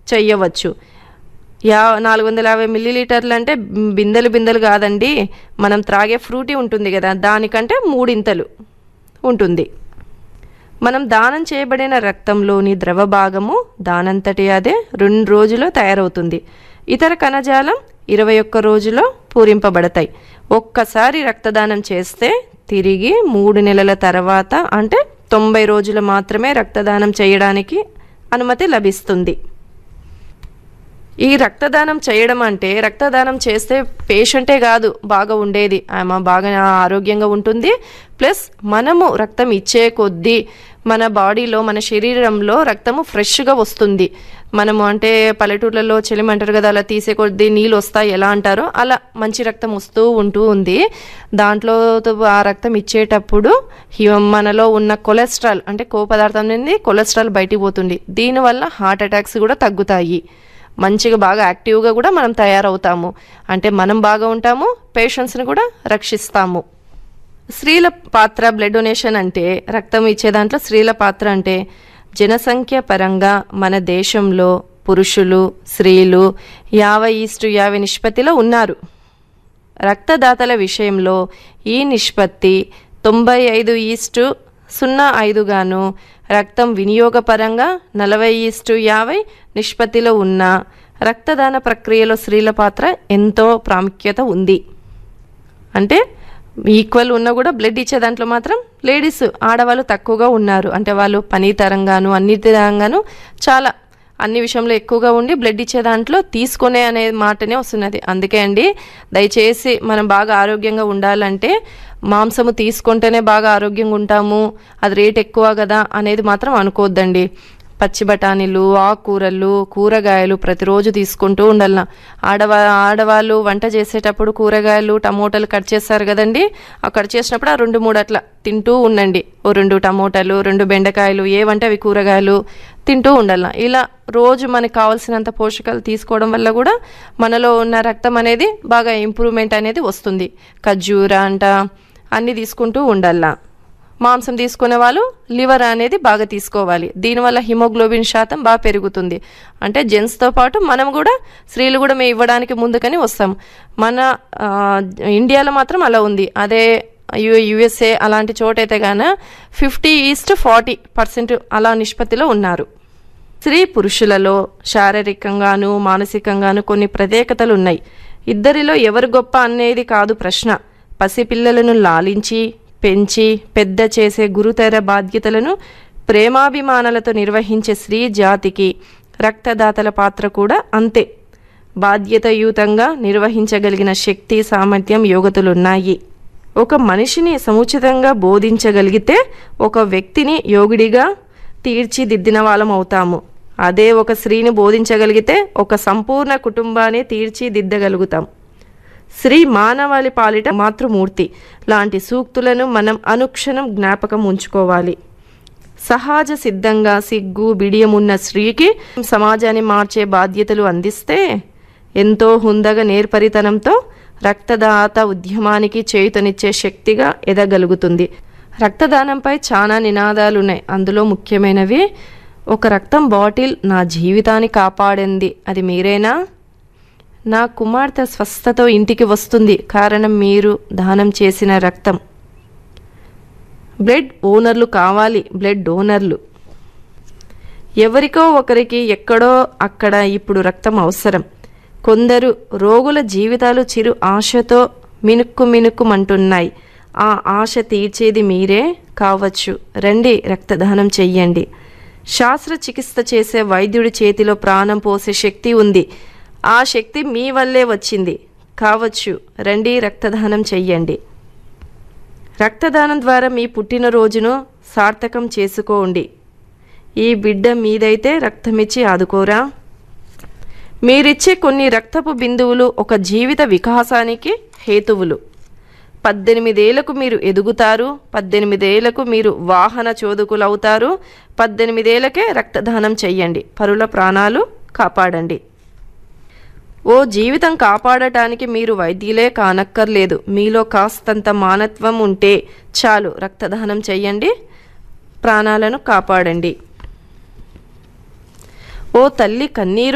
చెయ్యవచ్చు యా నాలుగు వందల యాభై మిల్లీలీటర్లు అంటే బిందెలు బిందెలు కాదండి మనం త్రాగే ఫ్రూటీ ఉంటుంది కదా దానికంటే మూడింతలు ఉంటుంది మనం దానం చేయబడిన రక్తంలోని ద్రవ భాగము దానంతటి అదే రెండు రోజుల్లో తయారవుతుంది ఇతర కణజాలం ఇరవై ఒక్క రోజులో పూరింపబడతాయి ఒక్కసారి రక్తదానం చేస్తే తిరిగి మూడు నెలల తర్వాత అంటే తొంభై రోజులు మాత్రమే రక్తదానం చేయడానికి అనుమతి లభిస్తుంది ఈ రక్తదానం చేయడం అంటే రక్తదానం చేస్తే పేషెంటే కాదు బాగా ఉండేది ఆమె బాగా ఆరోగ్యంగా ఉంటుంది ప్లస్ మనము రక్తం ఇచ్చే కొద్దీ మన బాడీలో మన శరీరంలో రక్తము ఫ్రెష్గా వస్తుంది మనము అంటే పల్లెటూర్లలో చెలిమంటారు కదా అలా తీసే కొద్దీ నీళ్ళు వస్తాయి ఎలా అంటారో అలా మంచి రక్తం వస్తూ ఉంటూ ఉంది దాంట్లో ఆ రక్తం ఇచ్చేటప్పుడు హి- మనలో ఉన్న కొలెస్ట్రాల్ అంటే కో పదార్థం అనేది కొలెస్ట్రాల్ బయటికి పోతుంది దీనివల్ల హార్ట్ అటాక్స్ కూడా తగ్గుతాయి మంచిగా బాగా యాక్టివ్గా కూడా మనం తయారవుతాము అంటే మనం బాగా ఉంటాము పేషెంట్స్ని కూడా రక్షిస్తాము స్త్రీల పాత్ర బ్లడ్ డొనేషన్ అంటే రక్తం ఇచ్చే దాంట్లో స్త్రీల పాత్ర అంటే జనసంఖ్య పరంగా మన దేశంలో పురుషులు స్త్రీలు యాభై ఈస్టు యాభై నిష్పత్తిలో ఉన్నారు రక్తదాతల విషయంలో ఈ నిష్పత్తి తొంభై ఐదు ఈస్టు సున్నా ఐదుగాను రక్తం వినియోగపరంగా నలభై ఈస్టు యాభై నిష్పత్తిలో ఉన్న రక్తదాన ప్రక్రియలో స్త్రీల పాత్ర ఎంతో ప్రాముఖ్యత ఉంది అంటే ఈక్వల్ ఉన్నా కూడా బ్లడ్ ఇచ్చే దాంట్లో మాత్రం లేడీస్ ఆడవాళ్ళు తక్కువగా ఉన్నారు అంటే వాళ్ళు పని తరంగాను అన్ని తరంగాను చాలా అన్ని విషయంలో ఎక్కువగా ఉండి బ్లడ్ ఇచ్చే దాంట్లో తీసుకునే అనే మాటనే వస్తున్నది అందుకే అండి దయచేసి మనం బాగా ఆరోగ్యంగా ఉండాలంటే మాంసము తీసుకుంటేనే బాగా ఆరోగ్యంగా ఉంటాము అది రేట్ ఎక్కువ కదా అనేది మాత్రం అనుకోవద్దండి పచ్చి బఠానీలు ఆకుకూరలు కూరగాయలు ప్రతిరోజు తీసుకుంటూ ఉండాల ఆడవా ఆడవాళ్ళు వంట చేసేటప్పుడు కూరగాయలు టమోటాలు కట్ చేస్తారు కదండి ఆ కట్ చేసినప్పుడు ఆ రెండు మూడు అట్లా తింటూ ఉండండి ఓ రెండు టమోటాలు రెండు బెండకాయలు ఏవంటే అవి కూరగాయలు తింటూ ఉండాల ఇలా రోజు మనకు కావాల్సినంత పోషకాలు తీసుకోవడం వల్ల కూడా మనలో ఉన్న రక్తం అనేది బాగా ఇంప్రూవ్మెంట్ అనేది వస్తుంది ఖర్జూర అంట అన్నీ తీసుకుంటూ ఉండాలా మాంసం తీసుకునే వాళ్ళు లివర్ అనేది బాగా తీసుకోవాలి దీనివల్ల హిమోగ్లోబిన్ శాతం బాగా పెరుగుతుంది అంటే జెంట్స్తో పాటు మనం కూడా స్త్రీలు కూడా మేము ఇవ్వడానికి ముందుకని వస్తాం మన ఆ, ఇండియాలో మాత్రం అలా ఉంది అదే యు యుఎస్ఏ అలాంటి చోటైతే గాన ఫిఫ్టీ ఈస్ట్ ఫార్టీ పర్సెంట్ అలా నిష్పత్తిలో ఉన్నారు స్త్రీ పురుషులలో శారీరకంగాను మానసికంగాను కొన్ని ప్రత్యేకతలు ఉన్నాయి ఇద్దరిలో ఎవరు గొప్ప అనేది కాదు ప్రశ్న పసిపిల్లలను లాలించి పెంచి పెద్ద చేసే గురుతర బాధ్యతలను ప్రేమాభిమానాలతో నిర్వహించే స్త్రీ జాతికి రక్తదాతల పాత్ర కూడా అంతే బాధ్యతయుతంగా నిర్వహించగలిగిన శక్తి సామర్థ్యం యోగతులున్నాయి ఒక మనిషిని సముచితంగా బోధించగలిగితే ఒక వ్యక్తిని యోగుడిగా తీర్చిదిద్దిన వాళ్ళం అవుతాము అదే ఒక స్త్రీని బోధించగలిగితే ఒక సంపూర్ణ కుటుంబాన్ని తీర్చిదిద్దగలుగుతాం శ్రీ మానవాళి పాలిట మాతృమూర్తి లాంటి సూక్తులను మనం అనుక్షణం జ్ఞాపకం ఉంచుకోవాలి సహజ సిద్ధంగా సిగ్గు బిడియమున్న స్త్రీకి సమాజాన్ని మార్చే బాధ్యతలు అందిస్తే ఎంతో హుందగా నేర్పరితనంతో రక్తదాత ఉద్యమానికి చేయుతనిచ్చే శక్తిగా ఎదగలుగుతుంది రక్తదానంపై చాలా నినాదాలు ఉన్నాయి అందులో ముఖ్యమైనవి ఒక రక్తం బాటిల్ నా జీవితాన్ని కాపాడింది అది మీరేనా నా కుమార్తె స్వస్థతో ఇంటికి వస్తుంది కారణం మీరు దానం చేసిన రక్తం బ్లడ్ ఓనర్లు కావాలి బ్లడ్ డోనర్లు ఎవరికో ఒకరికి ఎక్కడో అక్కడ ఇప్పుడు రక్తం అవసరం కొందరు రోగుల జీవితాలు చిరు ఆశతో మినుక్కు మినుక్కుమంటున్నాయి ఆ ఆశ తీర్చేది మీరే కావచ్చు రండి రక్తదానం చెయ్యండి శాస్త్రచికిత్స చేసే వైద్యుడి చేతిలో ప్రాణం పోసే శక్తి ఉంది ఆ శక్తి మీ వల్లే వచ్చింది కావచ్చు రండి రక్తదానం చెయ్యండి రక్తదానం ద్వారా మీ పుట్టినరోజును సార్థకం చేసుకోండి ఈ బిడ్డ మీదైతే రక్తమిచ్చి ఆదుకోరా మీరిచ్చే కొన్ని రక్తపు బిందువులు ఒక జీవిత వికాసానికి హేతువులు పద్దెనిమిదేళ్లకు మీరు ఎదుగుతారు పద్దెనిమిదేళ్లకు మీరు వాహన చోదకులవుతారు పద్దెనిమిదేళ్లకే రక్తదానం చెయ్యండి పరుల ప్రాణాలు కాపాడండి ఓ జీవితం కాపాడటానికి మీరు వైద్యులే కానక్కర్లేదు మీలో కాస్తంత మానత్వం ఉంటే చాలు రక్తదానం చెయ్యండి ప్రాణాలను కాపాడండి ఓ తల్లి కన్నీరు